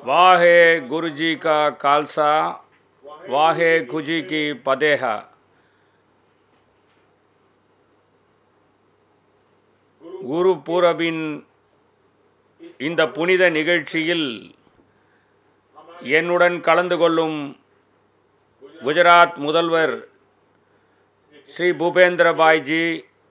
वाहे गुरु जी का खालसा वाहे गुजी की पदेहा குரு பூரபின் இந்த புனித நிகழ்ச்சியில் என்னுடன் கலந்து கொள்ளும் குஜராத் முதல்வர் ஸ்ரீ பூபேந்திர பாய்ஜி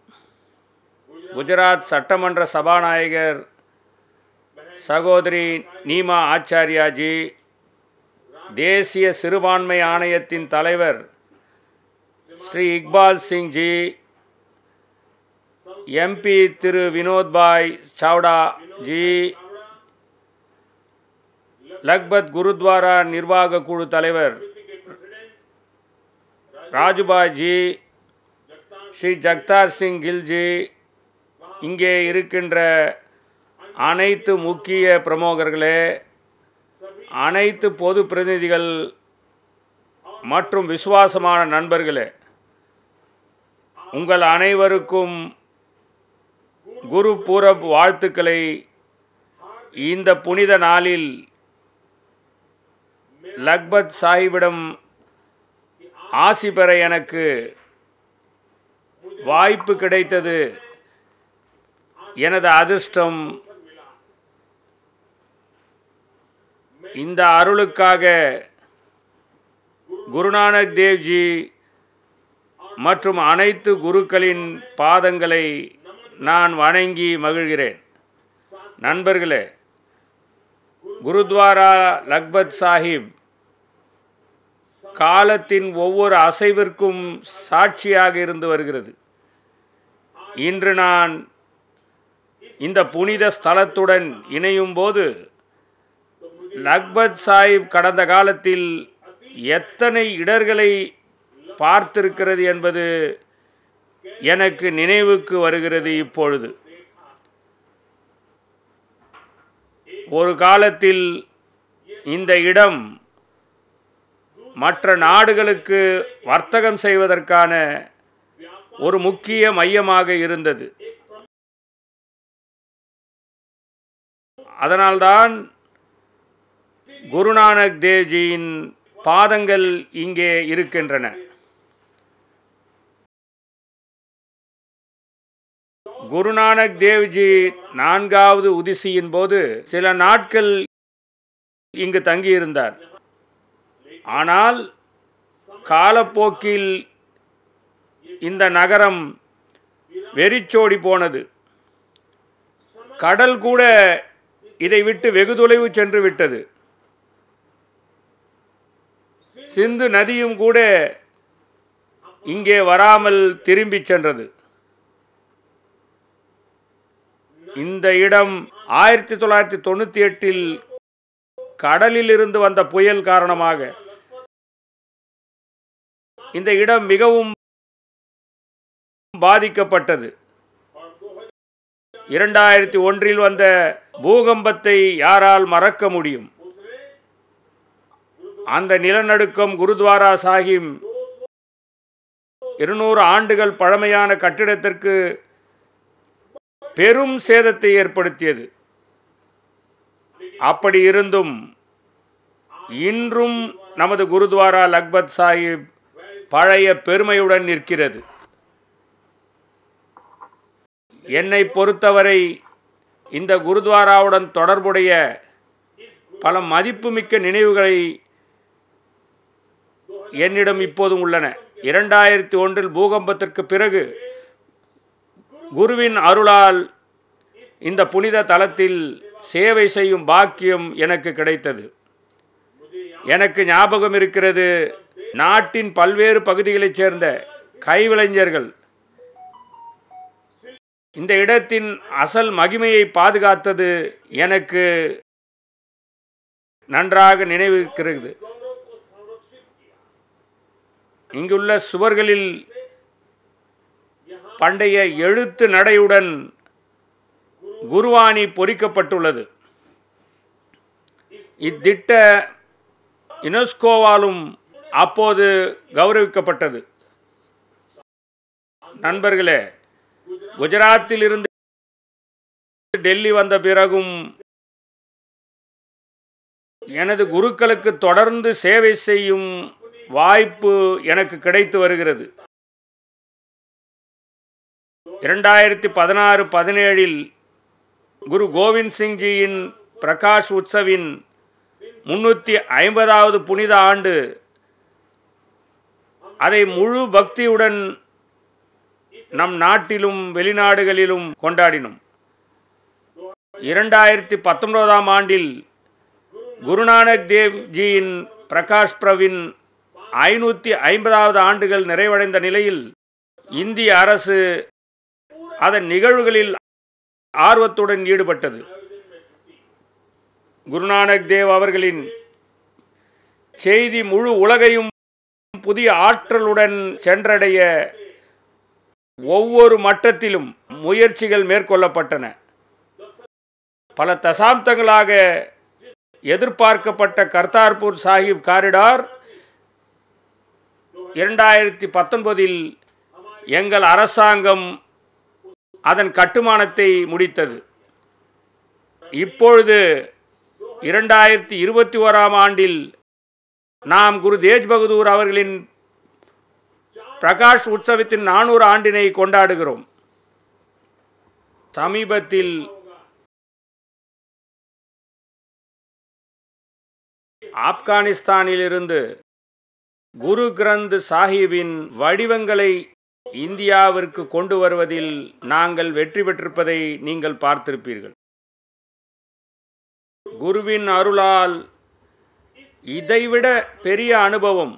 குஜராத் சட்டமன்ற சபாநாயகர் சகோதரி நீமா ஆச்சாரியாஜி தேசிய சிறுபான்மை ஆணையத்தின் தலைவர் ஸ்ரீ இக்பால் சிங் ஜி எம்பி திரு வினோத்பாய் சாவ்டா ஜி லக்பத் குருத்வாரா நிர்வாக குழு தலைவர் ராஜுபாய் ஜி ஸ்ரீ ஜக்தார் சிங் கில்ஜி இங்கே இருக்கின்ற அனைத்து முக்கிய பிரமுகர்களே அனைத்து பொது பிரதிநிதிகள் மற்றும் விசுவாசமான நண்பர்களே உங்கள் அனைவருக்கும் குரு பூரப் வாழ்த்துக்களை இந்த புனித நாளில் லக்பத் சாஹிபிடம் ஆசி பெற எனக்கு வாய்ப்பு கிடைத்தது எனது அதிர்ஷ்டம் இந்த அருளுக்காக குருநானக் தேவ்ஜி மற்றும் அனைத்து குருக்களின் பாதங்களை நான் வணங்கி மகிழ்கிறேன் நண்பர்களே குருத்வாரா லக்பத் சாஹிப் காலத்தின் ஒவ்வொரு அசைவிற்கும் சாட்சியாக இருந்து வருகிறது இன்று நான் இந்த புனித ஸ்தலத்துடன் இணையும் போது லக்பத் சாஹிப் கடந்த காலத்தில் எத்தனை இடர்களை பார்த்திருக்கிறது என்பது எனக்கு நினைவுக்கு வருகிறது இப்பொழுது ஒரு காலத்தில் இந்த இடம் மற்ற நாடுகளுக்கு வர்த்தகம் செய்வதற்கான ஒரு முக்கிய மையமாக இருந்தது அதனால்தான் குருநானக் தேவ்ஜியின் பாதங்கள் இங்கே இருக்கின்றன குருநானக் தேவ்ஜி நான்காவது உதிசியின் போது சில நாட்கள் இங்கு தங்கியிருந்தார் ஆனால் காலப்போக்கில் இந்த நகரம் வெறிச்சோடி போனது கடல் கூட இதை விட்டு வெகு தொலைவு சென்று விட்டது சிந்து நதியும் கூட இங்கே வராமல் திரும்பிச் சென்றது இந்த இடம் ஆயிரத்தி தொள்ளாயிரத்தி தொண்ணூற்றி எட்டில் கடலில் இருந்து வந்த புயல் காரணமாக இந்த இடம் மிகவும் பாதிக்கப்பட்டது இரண்டாயிரத்தி ஒன்றில் வந்த பூகம்பத்தை யாரால் மறக்க முடியும் அந்த நிலநடுக்கம் குருத்வாரா சாஹிப் இருநூறு ஆண்டுகள் பழமையான கட்டிடத்திற்கு பெரும் சேதத்தை ஏற்படுத்தியது அப்படி இருந்தும் இன்றும் நமது குருத்வாரா லக்பத் சாஹிப் பழைய பெருமையுடன் நிற்கிறது என்னை பொறுத்தவரை இந்த குருத்வாராவுடன் தொடர்புடைய பல மதிப்புமிக்க நினைவுகளை என்னிடம் இப்போதும் உள்ளன இரண்டாயிரத்தி ஒன்றில் பூகம்பத்திற்கு பிறகு குருவின் அருளால் இந்த புனித தலத்தில் சேவை செய்யும் பாக்கியம் எனக்கு கிடைத்தது எனக்கு ஞாபகம் இருக்கிறது நாட்டின் பல்வேறு பகுதிகளைச் சேர்ந்த கைவிளைஞர்கள் இந்த இடத்தின் அசல் மகிமையை பாதுகாத்தது எனக்கு நன்றாக நினைவிருக்கிறது இங்குள்ள சுவர்களில் பண்டைய எழுத்து நடையுடன் குருவாணி பொறிக்கப்பட்டுள்ளது இத்திட்ட யுனெஸ்கோவாலும் அப்போது கௌரவிக்கப்பட்டது நண்பர்களே குஜராத்தில் இருந்து டெல்லி வந்த பிறகும் எனது குருக்களுக்கு தொடர்ந்து சேவை செய்யும் வாய்ப்பு எனக்கு கிடைத்து வருகிறது இரண்டாயிரத்தி பதினாறு பதினேழில் குரு கோவிந்த் சிங்ஜியின் பிரகாஷ் உற்சவின் முன்னூற்றி ஐம்பதாவது புனித ஆண்டு அதை முழு பக்தியுடன் நம் நாட்டிலும் வெளிநாடுகளிலும் கொண்டாடினோம் இரண்டாயிரத்தி பத்தொன்பதாம் ஆண்டில் குருநானக் தேவ்ஜியின் பிரகாஷ் பிரவின் ஐநூற்றி ஐம்பதாவது ஆண்டுகள் நிறைவடைந்த நிலையில் இந்திய அரசு அதன் நிகழ்வுகளில் ஆர்வத்துடன் ஈடுபட்டது குருநானக் தேவ் அவர்களின் செய்தி முழு உலகையும் புதிய ஆற்றலுடன் சென்றடைய ஒவ்வொரு மட்டத்திலும் முயற்சிகள் மேற்கொள்ளப்பட்டன பல தசாப்தங்களாக எதிர்பார்க்கப்பட்ட கர்த்தார்பூர் சாஹிப் காரிடார் இரண்டாயிரத்தி பத்தொன்பதில் எங்கள் அரசாங்கம் அதன் கட்டுமானத்தை முடித்தது இப்பொழுது இரண்டாயிரத்தி இருபத்தி ஓராம் ஆண்டில் நாம் குரு தேஜ் பகதூர் அவர்களின் பிரகாஷ் உற்சவத்தின் நானூறு ஆண்டினை கொண்டாடுகிறோம் சமீபத்தில் ஆப்கானிஸ்தானிலிருந்து குரு கிரந்த் சாஹிபின் வடிவங்களை இந்தியாவிற்கு கொண்டு வருவதில் நாங்கள் வெற்றி பெற்றிருப்பதை நீங்கள் பார்த்திருப்பீர்கள் குருவின் அருளால் இதைவிட பெரிய அனுபவம்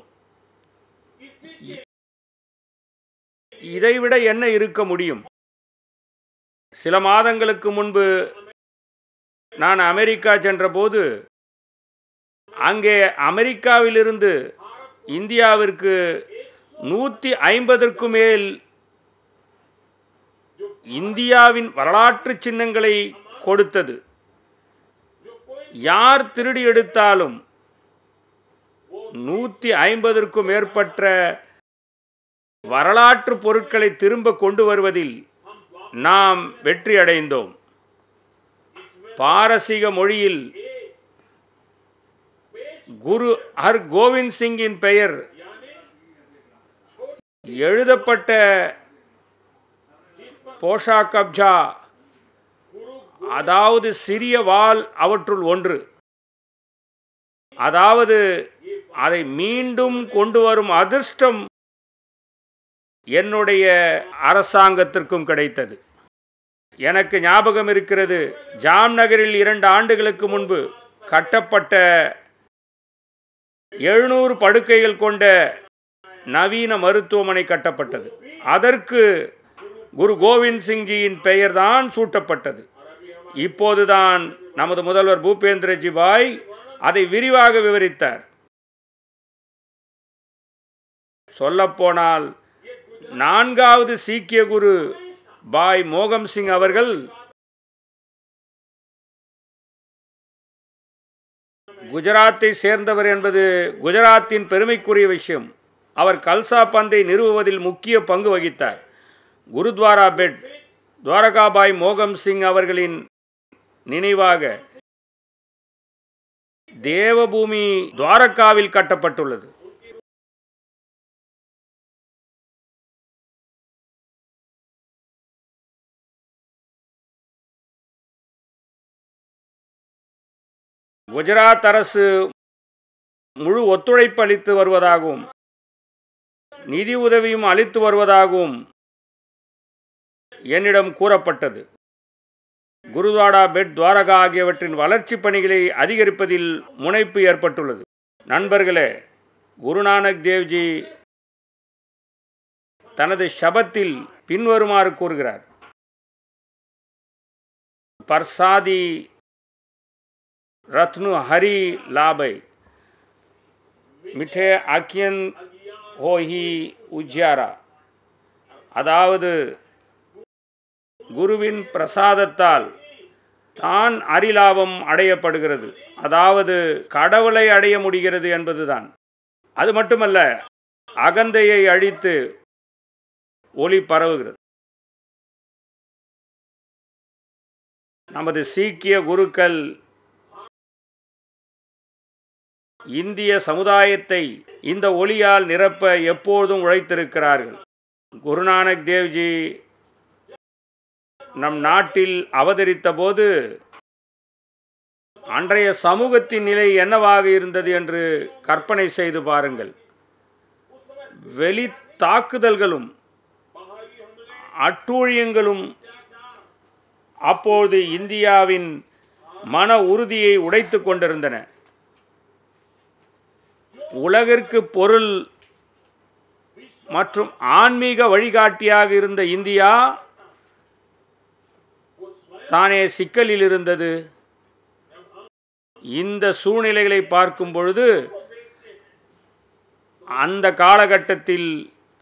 இதைவிட என்ன இருக்க முடியும் சில மாதங்களுக்கு முன்பு நான் அமெரிக்கா சென்றபோது அங்கே அமெரிக்காவிலிருந்து இந்தியாவிற்கு நூற்றி ஐம்பதற்கு மேல் இந்தியாவின் வரலாற்று சின்னங்களை கொடுத்தது யார் திருடி எடுத்தாலும் நூற்றி ஐம்பதற்கும் மேற்பட்ட வரலாற்று பொருட்களை திரும்ப கொண்டு வருவதில் நாம் வெற்றி அடைந்தோம் பாரசீக மொழியில் குரு ஹர் கோவிந்த் சிங்கின் பெயர் எழுதப்பட்ட போஷா கப்ஜா அதாவது சிறிய வால் அவற்றுள் ஒன்று அதாவது அதை மீண்டும் கொண்டு வரும் அதிர்ஷ்டம் என்னுடைய அரசாங்கத்திற்கும் கிடைத்தது எனக்கு ஞாபகம் இருக்கிறது ஜாம்நகரில் இரண்டு ஆண்டுகளுக்கு முன்பு கட்டப்பட்ட எழுநூறு படுக்கைகள் கொண்ட நவீன மருத்துவமனை கட்டப்பட்டது அதற்கு குரு கோவிந்த் சிங்ஜியின் பெயர்தான் சூட்டப்பட்டது இப்போதுதான் நமது முதல்வர் பூபேந்திரஜி பாய் அதை விரிவாக விவரித்தார் சொல்லப்போனால் நான்காவது சீக்கிய குரு பாய் மோகம் சிங் அவர்கள் குஜராத்தை சேர்ந்தவர் என்பது குஜராத்தின் பெருமைக்குரிய விஷயம் அவர் கல்சா பந்தை நிறுவுவதில் முக்கிய பங்கு வகித்தார் குருத்வாரா பெட் துவாரகாபாய் மோகம் சிங் அவர்களின் நினைவாக தேவபூமி துவாரகாவில் கட்டப்பட்டுள்ளது குஜராத் அரசு முழு ஒத்துழைப்பு அளித்து வருவதாகவும் நிதி உதவியும் அளித்து வருவதாகவும் என்னிடம் கூறப்பட்டது குருத்வாரா பெட் துவாரகா ஆகியவற்றின் வளர்ச்சி பணிகளை அதிகரிப்பதில் முனைப்பு ஏற்பட்டுள்ளது நண்பர்களே குருநானக் தேவ்ஜி தனது சபத்தில் பின்வருமாறு கூறுகிறார் பர்சாதி रत्नु हरि लाभय மிட்டே அக்கியன் ஹோஹி உஜ்யாரா அதாவது குருவின் பிரசாதத்தால் தான் அரிலாபம் அடையப்படுகிறது அதாவது கடவுளை அடைய முடிகிறது என்பதுதான் அது மட்டுமல்ல அகந்தையை அழித்து ஒளி பரவுகிறது நமது சீக்கிய குருக்கள் இந்திய சமுதாயத்தை இந்த ஒளியால் நிரப்ப எப்போதும் உழைத்திருக்கிறார்கள் குருநானக் தேவ்ஜி நம் நாட்டில் அவதரித்த போது அன்றைய சமூகத்தின் நிலை என்னவாக இருந்தது என்று கற்பனை செய்து பாருங்கள் வெளி தாக்குதல்களும் அட்டூழியங்களும் அப்போது இந்தியாவின் மன உறுதியை உடைத்து கொண்டிருந்தன உலகிற்கு பொருள் மற்றும் ஆன்மீக வழிகாட்டியாக இருந்த இந்தியா தானே சிக்கலில் இருந்தது இந்த சூழ்நிலைகளை பார்க்கும் பொழுது அந்த காலகட்டத்தில்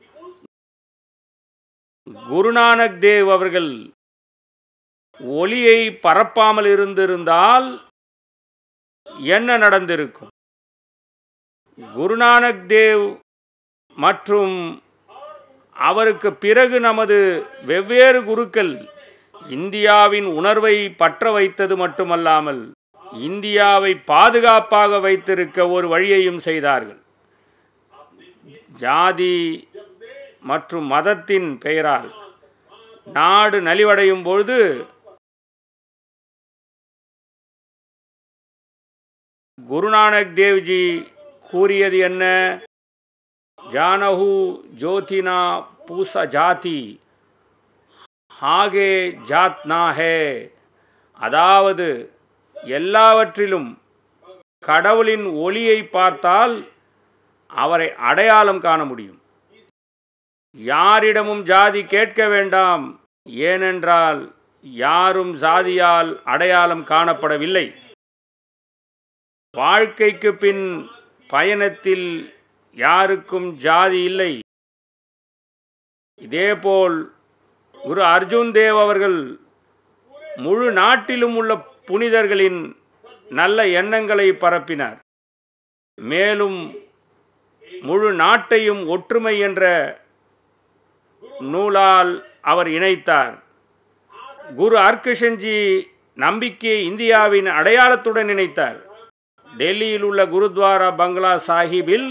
குருநானக் தேவ் அவர்கள் ஒளியை பரப்பாமல் இருந்திருந்தால் என்ன நடந்திருக்கும் குருநானக் தேவ் மற்றும் அவருக்கு பிறகு நமது வெவ்வேறு குருக்கள் இந்தியாவின் உணர்வை பற்ற வைத்தது மட்டுமல்லாமல் இந்தியாவை பாதுகாப்பாக வைத்திருக்க ஒரு வழியையும் செய்தார்கள் ஜாதி மற்றும் மதத்தின் பெயரால் நாடு நலிவடையும் பொழுது குருநானக் தேவ்ஜி கூறியது என்ன ஜானஹு ஜோதினா பூச ஜாதி ஹாகே ஜாத் நா ஹே அதாவது எல்லாவற்றிலும் கடவுளின் ஒளியை பார்த்தால் அவரை அடையாளம் காண முடியும் யாரிடமும் ஜாதி கேட்க வேண்டாம் ஏனென்றால் யாரும் சாதியால் அடையாளம் காணப்படவில்லை வாழ்க்கைக்கு பின் பயணத்தில் யாருக்கும் ஜாதி இல்லை இதேபோல் குரு அர்ஜுன் தேவ் அவர்கள் முழு நாட்டிலும் உள்ள புனிதர்களின் நல்ல எண்ணங்களை பரப்பினார் மேலும் முழு நாட்டையும் ஒற்றுமை என்ற நூலால் அவர் இணைத்தார் குரு ஹர்கிருஷ்ணன்ஜி நம்பிக்கையை இந்தியாவின் அடையாளத்துடன் இணைத்தார் டெல்லியில் உள்ள குருத்வாரா பங்களா சாஹிப்பில்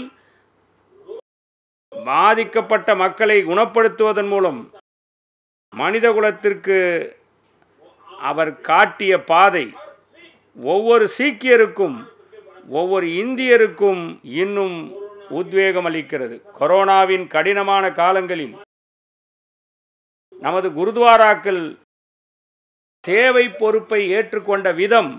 பாதிக்கப்பட்ட மக்களை குணப்படுத்துவதன் மூலம் மனிதகுலத்திற்கு அவர் காட்டிய பாதை ஒவ்வொரு சீக்கியருக்கும் ஒவ்வொரு இந்தியருக்கும் இன்னும் உத்வேகம் அளிக்கிறது கொரோனாவின் கடினமான காலங்களில் நமது குருத்வாராக்கள் சேவை பொறுப்பை ஏற்றுக்கொண்ட விதம்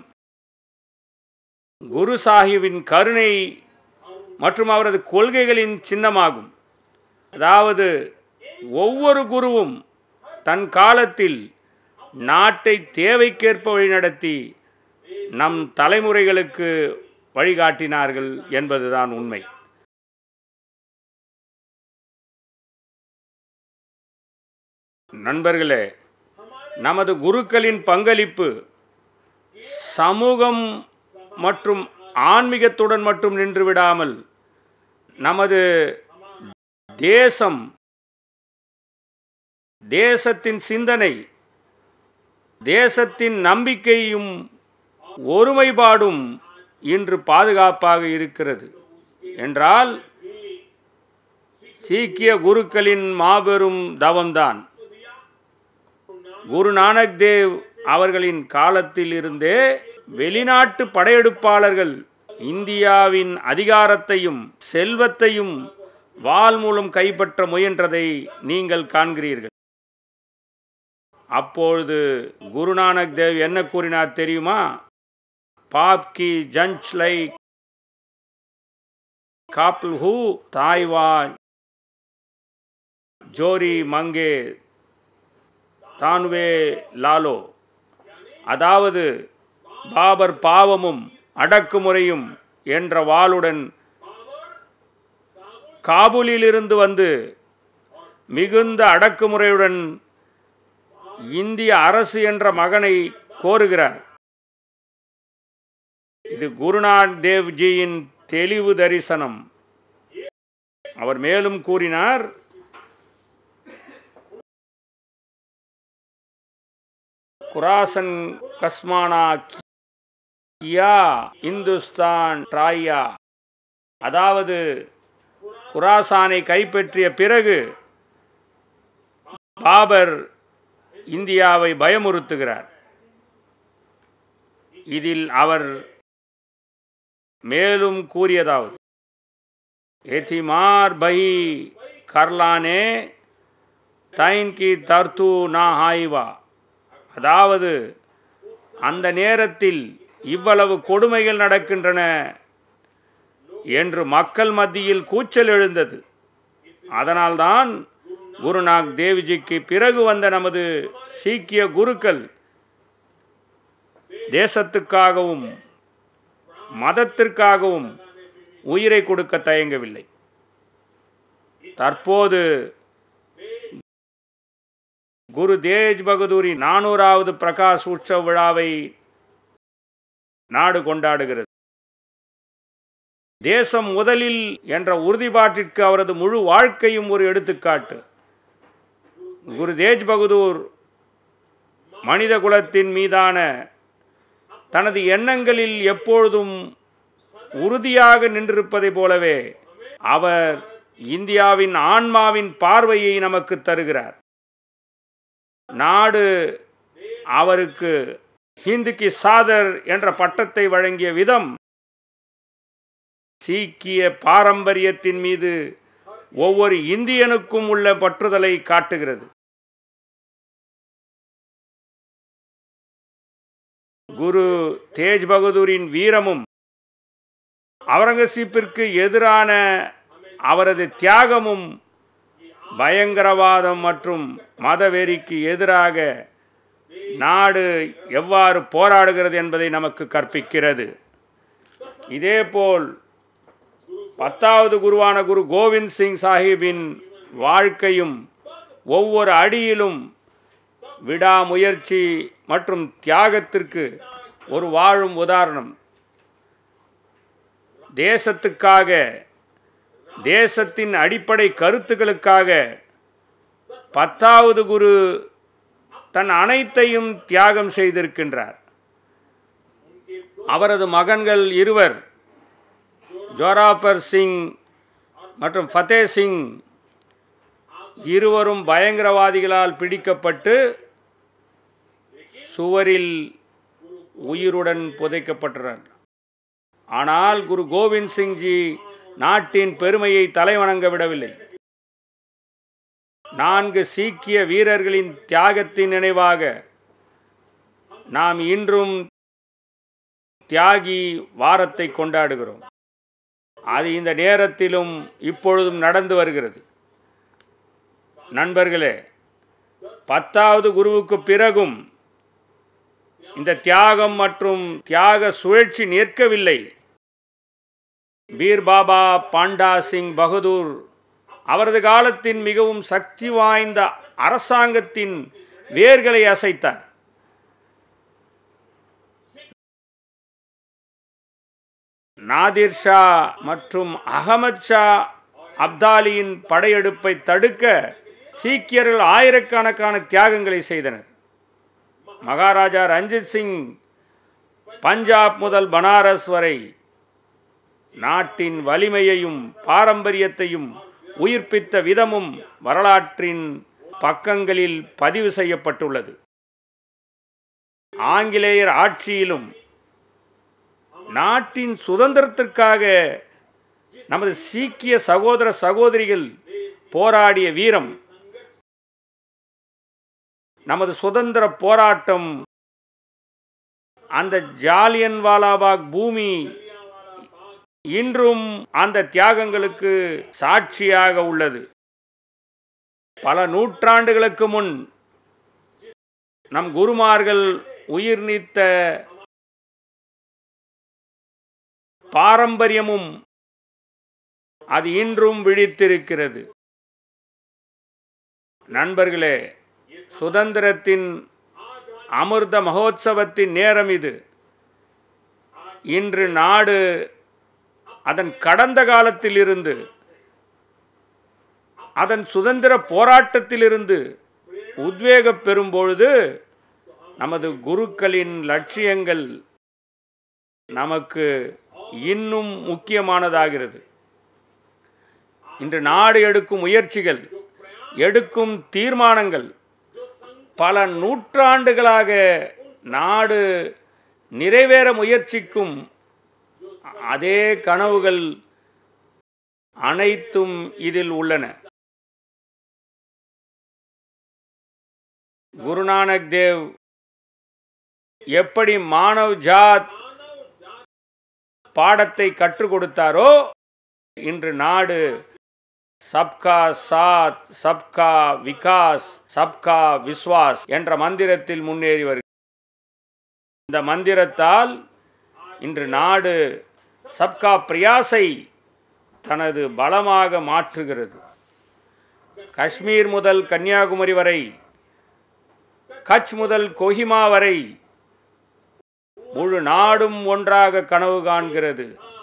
குரு சாஹிபின் கருணை மற்றும் அவரது கொள்கைகளின் சின்னமாகும் அதாவது ஒவ்வொரு குருவும் தன் காலத்தில் நாட்டை தேவைக்கேற்ப வழிநடத்தி நம் தலைமுறைகளுக்கு வழிகாட்டினார்கள் என்பதுதான் உண்மை நண்பர்களே நமது குருக்களின் பங்களிப்பு சமூகம் மற்றும் ஆன்மீகத்துடன் மட்டும் நின்று விடாமல் நமது தேசம் தேசத்தின் சிந்தனை தேசத்தின் நம்பிக்கையும் ஒருமைப்பாடும் இன்று பாதுகாப்பாக இருக்கிறது என்றால் சீக்கிய குருக்களின் மாபெரும் தவம்தான் குரு நானக் தேவ் அவர்களின் காலத்தில் இருந்தே வெளிநாட்டு படையெடுப்பாளர்கள் இந்தியாவின் அதிகாரத்தையும் செல்வத்தையும் வாள் மூலம் கைப்பற்ற முயன்றதை நீங்கள் காண்கிறீர்கள் அப்பொழுது குருநானக் தேவ் என்ன கூறினார் தெரியுமா பாப் கி ஜஞ்ச் லை காப்பில் ஹூ தாய்வா ஜோரி மங்கே தானுவே லாலோ அதாவது பாபர் பாவமும் அடக்குமுறையும் என்ற வாளுடன் காபூலிலிருந்து வந்து மிகுந்த அடக்குமுறையுடன் இந்திய அரசு என்ற மகனை கோருகிறார் இது குருநாத் தேவ்ஜியின் தெளிவு தரிசனம் அவர் மேலும் கூறினார் குராசன் கஸ்மானா கியா இந்துஸ்தான் ட்ராயா அதாவது குராசானை கைப்பற்றிய பிறகு பாபர் இந்தியாவை பயமுறுத்துகிறார் இதில் அவர் மேலும் கூறியதாவது எதிமார் பஹி கர்லானே தைன் கி தர்து நா ஹாய்வா அதாவது அந்த நேரத்தில் இவ்வளவு கொடுமைகள் நடக்கின்றன என்று மக்கள் மத்தியில் கூச்சல் எழுந்தது அதனால்தான் குருநாக் தேவ்ஜிக்கு பிறகு வந்த நமது சீக்கிய குருக்கள் தேசத்துக்காகவும் மதத்திற்காகவும் உயிரை கொடுக்க தயங்கவில்லை தற்போது குரு தேஜ் பகதூரின் நானூறாவது பிரகாஷ் உற்சவ விழாவை நாடு கொண்டாடுகிறது தேசம் முதலில் என்ற உறுதிப்பாட்டிற்கு அவரது முழு வாழ்க்கையும் ஒரு எடுத்துக்காட்டு குரு தேஜ் பகதூர் மனித குலத்தின் மீதான தனது எண்ணங்களில் எப்பொழுதும் உறுதியாக நின்றிருப்பதைப் போலவே அவர் இந்தியாவின் ஆன்மாவின் பார்வையை நமக்கு தருகிறார் நாடு அவருக்கு ஹிந்துக்கி சாதர் என்ற பட்டத்தை வழங்கிய விதம் சீக்கிய பாரம்பரியத்தின் மீது ஒவ்வொரு இந்தியனுக்கும் உள்ள பற்றுதலை காட்டுகிறது குரு தேஜ் பகதூரின் வீரமும் அவுரங்கசீப்பிற்கு எதிரான அவரது தியாகமும் பயங்கரவாதம் மற்றும் மதவெறிக்கு எதிராக நாடு எவ்வாறு போராடுகிறது என்பதை நமக்கு கற்பிக்கிறது இதேபோல் பத்தாவது குருவான குரு கோவிந்த் சிங் சாஹிப்பின் வாழ்க்கையும் ஒவ்வொரு அடியிலும் விடாமுயற்சி மற்றும் தியாகத்திற்கு ஒரு வாழும் உதாரணம் தேசத்துக்காக தேசத்தின் அடிப்படை கருத்துக்களுக்காக பத்தாவது குரு தன் அனைத்தையும் தியாகம் செய்திருக்கின்றார் அவரது மகன்கள் இருவர் ஜோராபர் சிங் மற்றும் ஃபத்தே சிங் இருவரும் பயங்கரவாதிகளால் பிடிக்கப்பட்டு சுவரில் உயிருடன் புதைக்கப்பட்டனர் ஆனால் குரு கோவிந்த் சிங்ஜி நாட்டின் பெருமையை தலைவணங்க விடவில்லை நான்கு சீக்கிய வீரர்களின் தியாகத்தின் நினைவாக நாம் இன்றும் தியாகி வாரத்தை கொண்டாடுகிறோம் அது இந்த நேரத்திலும் இப்பொழுதும் நடந்து வருகிறது நண்பர்களே பத்தாவது குருவுக்கு பிறகும் இந்த தியாகம் மற்றும் தியாக சுழற்சி நிற்கவில்லை பீர் பாபா பாண்டா சிங் பகதூர் அவரது காலத்தின் மிகவும் சக்தி வாய்ந்த அரசாங்கத்தின் வேர்களை அசைத்தார் நாதிர் ஷா மற்றும் அகமது ஷா அப்தாலியின் படையெடுப்பை தடுக்க சீக்கியர்கள் ஆயிரக்கணக்கான தியாகங்களை செய்தனர் மகாராஜா ரஞ்சித் சிங் பஞ்சாப் முதல் பனாரஸ் வரை நாட்டின் வலிமையையும் பாரம்பரியத்தையும் உயிர்ப்பித்த விதமும் வரலாற்றின் பக்கங்களில் பதிவு செய்யப்பட்டுள்ளது ஆங்கிலேயர் ஆட்சியிலும் நாட்டின் சுதந்திரத்திற்காக நமது சீக்கிய சகோதர சகோதரிகள் போராடிய வீரம் நமது சுதந்திர போராட்டம் அந்த ஜாலியன் வாலாபாக் பூமி இன்றும் அந்த தியாகங்களுக்கு சாட்சியாக உள்ளது பல நூற்றாண்டுகளுக்கு முன் நம் குருமார்கள் உயிர் நீத்த பாரம்பரியமும் அது இன்றும் விழித்திருக்கிறது நண்பர்களே சுதந்திரத்தின் அமிர்த மகோத்சவத்தின் நேரம் இது இன்று நாடு அதன் கடந்த காலத்திலிருந்து அதன் சுதந்திர போராட்டத்திலிருந்து உத்வேகம் பெறும் பொழுது நமது குருக்களின் லட்சியங்கள் நமக்கு இன்னும் முக்கியமானதாகிறது இன்று நாடு எடுக்கும் முயற்சிகள் எடுக்கும் தீர்மானங்கள் பல நூற்றாண்டுகளாக நாடு நிறைவேற முயற்சிக்கும் அதே கனவுகள் அனைத்தும் இதில் உள்ளன குருநானக் தேவ் எப்படி மானவ் ஜாத் பாடத்தை கற்றுக் கொடுத்தாரோ இன்று நாடு சப்கா சாத் சப்கா விகாஸ் சப்கா விஸ்வாஸ் என்ற மந்திரத்தில் முன்னேறி வருகிறது இந்த மந்திரத்தால் இன்று நாடு சப்கா பிரியாசை தனது பலமாக மாற்றுகிறது காஷ்மீர் முதல் கன்னியாகுமரி வரை கட்ச் முதல் கொஹிமா வரை முழு நாடும் ஒன்றாக கனவு காண்கிறது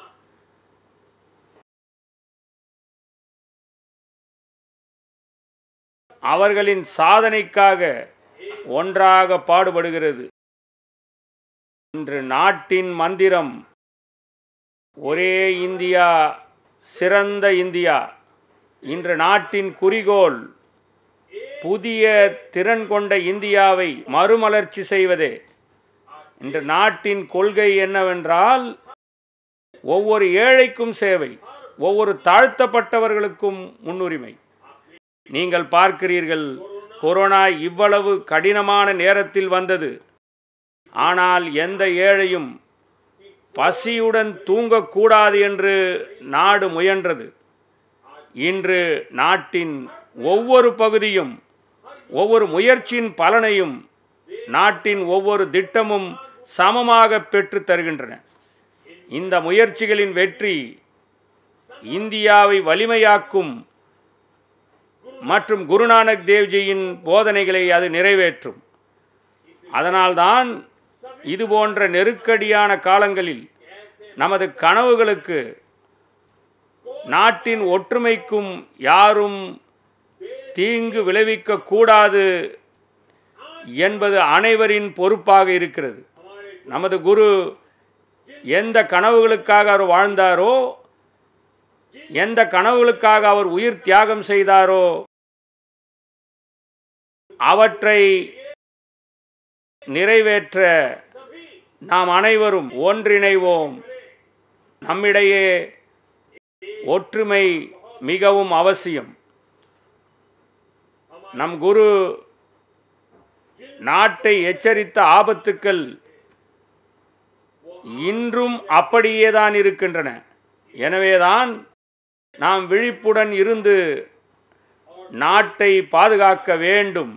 அவர்களின் சாதனைக்காக ஒன்றாக பாடுபடுகிறது இன்று நாட்டின் மந்திரம் ஒரே இந்தியா சிறந்த இந்தியா இன்று நாட்டின் குறிக்கோள் புதிய திறன் கொண்ட இந்தியாவை மறுமலர்ச்சி செய்வதே இன்று நாட்டின் கொள்கை என்னவென்றால் ஒவ்வொரு ஏழைக்கும் சேவை ஒவ்வொரு தாழ்த்தப்பட்டவர்களுக்கும் முன்னுரிமை நீங்கள் பார்க்கிறீர்கள் கொரோனா இவ்வளவு கடினமான நேரத்தில் வந்தது ஆனால் எந்த ஏழையும் பசியுடன் தூங்கக்கூடாது என்று நாடு முயன்றது இன்று நாட்டின் ஒவ்வொரு பகுதியும் ஒவ்வொரு முயற்சியின் பலனையும் நாட்டின் ஒவ்வொரு திட்டமும் சமமாக பெற்று தருகின்றன இந்த முயற்சிகளின் வெற்றி இந்தியாவை வலிமையாக்கும் மற்றும் குருநானக் தேவ்ஜியின் போதனைகளை அது நிறைவேற்றும் அதனால்தான் இது போன்ற நெருக்கடியான காலங்களில் நமது கனவுகளுக்கு நாட்டின் ஒற்றுமைக்கும் யாரும் தீங்கு விளைவிக்க கூடாது என்பது அனைவரின் பொறுப்பாக இருக்கிறது நமது குரு எந்த கனவுகளுக்காக அவர் வாழ்ந்தாரோ எந்த கனவுகளுக்காக அவர் உயிர் தியாகம் செய்தாரோ அவற்றை நிறைவேற்ற நாம் அனைவரும் ஒன்றிணைவோம் நம்மிடையே ஒற்றுமை மிகவும் அவசியம் நம் குரு நாட்டை எச்சரித்த ஆபத்துக்கள் இன்றும் அப்படியே தான் இருக்கின்றன எனவேதான் நாம் விழிப்புடன் இருந்து நாட்டை பாதுகாக்க வேண்டும்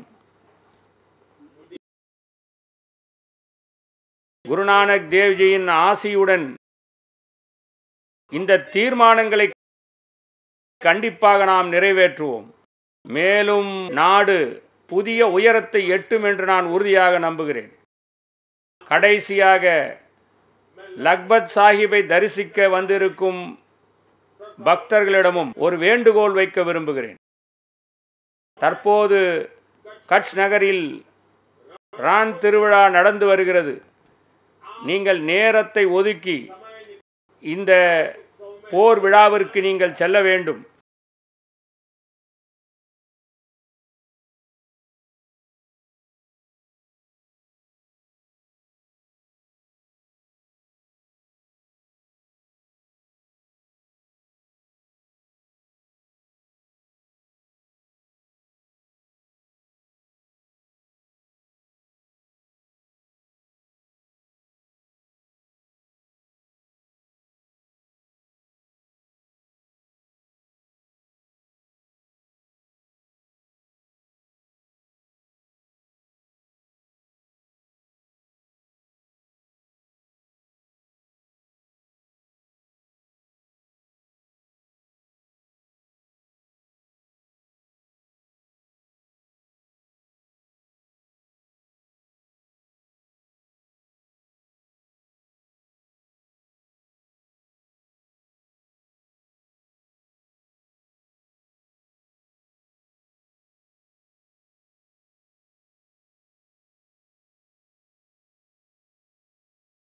குருநானக் தேவ்ஜியின் ஆசியுடன் இந்த தீர்மானங்களை கண்டிப்பாக நாம் நிறைவேற்றுவோம் மேலும் நாடு புதிய உயரத்தை எட்டும் என்று நான் உறுதியாக நம்புகிறேன் கடைசியாக லக்பத் சாஹிப்பை தரிசிக்க வந்திருக்கும் பக்தர்களிடமும் ஒரு வேண்டுகோள் வைக்க விரும்புகிறேன் தற்போது கட்ச் நகரில் ரான் திருவிழா நடந்து வருகிறது நீங்கள் நேரத்தை ஒதுக்கி இந்த போர் விழாவிற்கு நீங்கள் செல்ல வேண்டும்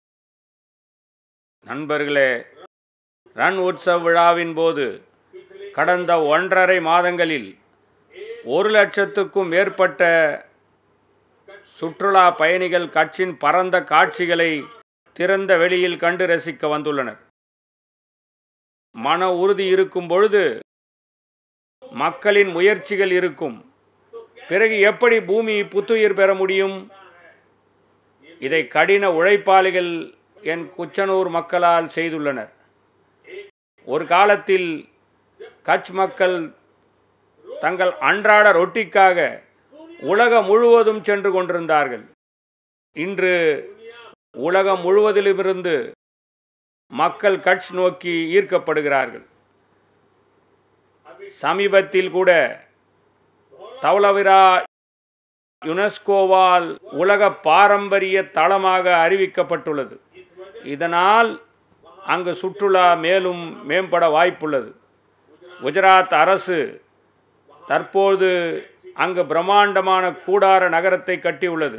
நண்பர்களே ரன் உற்சவ் விழாவின் போது கடந்த ஒன்றரை மாதங்களில் ஒரு லட்சத்துக்கும் மேற்பட்ட சுற்றுலா பயணிகள் கட்சின் பரந்த காட்சிகளை திறந்த வெளியில் கண்டு ரசிக்க வந்துள்ளனர் மன உறுதி இருக்கும் பொழுது மக்களின் முயற்சிகள் இருக்கும் பிறகு எப்படி பூமி புத்துயிர் பெற முடியும் இதை கடின உழைப்பாளிகள் என் குச்சனூர் மக்களால் செய்துள்ளனர் ஒரு காலத்தில் கட்ச் மக்கள் தங்கள் அன்றாட ரொட்டிக்காக உலகம் முழுவதும் சென்று கொண்டிருந்தார்கள் இன்று உலகம் முழுவதிலுமிருந்து மக்கள் கட்ச் நோக்கி ஈர்க்கப்படுகிறார்கள் சமீபத்தில் கூட தவளவிரா யுனெஸ்கோவால் உலக பாரம்பரிய தளமாக அறிவிக்கப்பட்டுள்ளது இதனால் அங்கு சுற்றுலா மேலும் மேம்பட வாய்ப்புள்ளது குஜராத் அரசு தற்போது அங்கு பிரம்மாண்டமான கூடார நகரத்தை கட்டியுள்ளது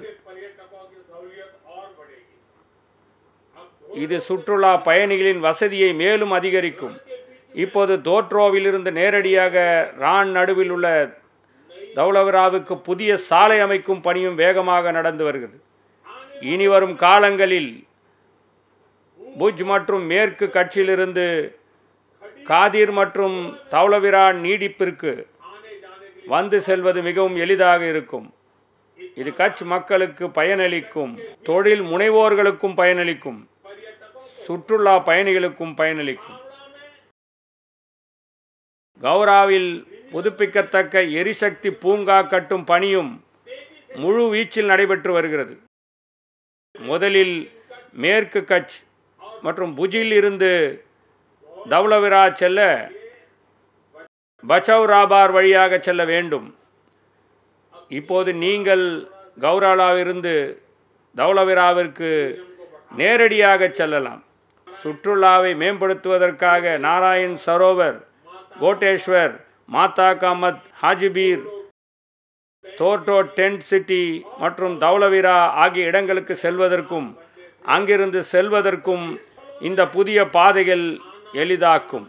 இது சுற்றுலா பயணிகளின் வசதியை மேலும் அதிகரிக்கும் இப்போது தோட்ரோவிலிருந்து நேரடியாக ரான் நடுவில் உள்ள தௌலவராவுக்கு புதிய சாலை அமைக்கும் பணியும் வேகமாக நடந்து வருகிறது இனி வரும் காலங்களில் புஜ் மற்றும் மேற்கு கட்சியிலிருந்து காதிர் மற்றும் தௌலவிரா நீடிப்பிற்கு வந்து செல்வது மிகவும் எளிதாக இருக்கும் இது கட்ச் மக்களுக்கு பயனளிக்கும் தொழில் முனைவோர்களுக்கும் பயனளிக்கும் சுற்றுலா பயணிகளுக்கும் பயனளிக்கும் கௌராவில் புதுப்பிக்கத்தக்க எரிசக்தி பூங்கா கட்டும் பணியும் முழு வீச்சில் நடைபெற்று வருகிறது முதலில் மேற்கு கட்ச் மற்றும் புஜில் இருந்து தௌலவிரா செல்ல பச்சவ் ராபார் வழியாக செல்ல வேண்டும் இப்போது நீங்கள் கௌராலாவிலிருந்து தௌலவிராவிற்கு நேரடியாக செல்லலாம் சுற்றுலாவை மேம்படுத்துவதற்காக நாராயண் சரோவர் கோட்டேஸ்வர் மாதா காமத் ஹாஜிபீர் தோர்டோ டென்ட் சிட்டி மற்றும் தௌலவிரா ஆகிய இடங்களுக்கு செல்வதற்கும் அங்கிருந்து செல்வதற்கும் இந்த புதிய பாதைகள் எளிதாக்கும்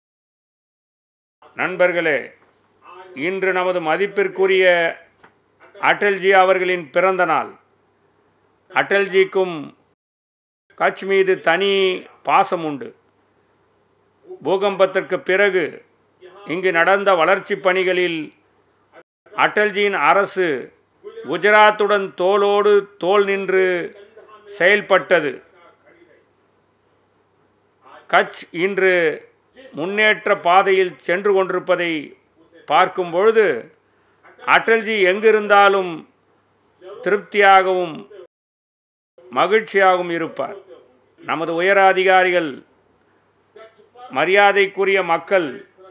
நண்பர்களே இன்று நமது மதிப்பிற்குரிய அடல்ஜி அவர்களின் பிறந்த நாள் அடல்ஜிக்கும் கட்ச் மீது தனி பாசம் உண்டு பூகம்பத்திற்கு பிறகு இங்கு நடந்த வளர்ச்சி பணிகளில் அடல்ஜியின் அரசு குஜராத்துடன் தோளோடு தோள் நின்று செயல்பட்டது கட்ச் இன்று முன்னேற்ற பாதையில் சென்று கொண்டிருப்பதை பார்க்கும் பொழுது அடல்ஜி எங்கிருந்தாலும் திருப்தியாகவும் மகிழ்ச்சியாகவும் இருப்பார் நமது உயர் அதிகாரிகள் மரியாதைக்குரிய மக்கள்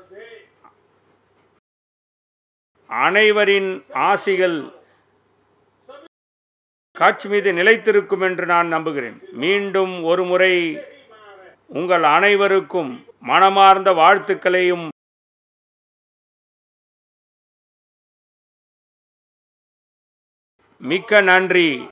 அனைவரின் ஆசிகள் கட்ச் மீது நிலைத்திருக்கும் என்று நான் நம்புகிறேன் மீண்டும் ஒரு முறை உங்கள் அனைவருக்கும் மனமார்ந்த வாழ்த்துக்களையும் மிக்க நன்றி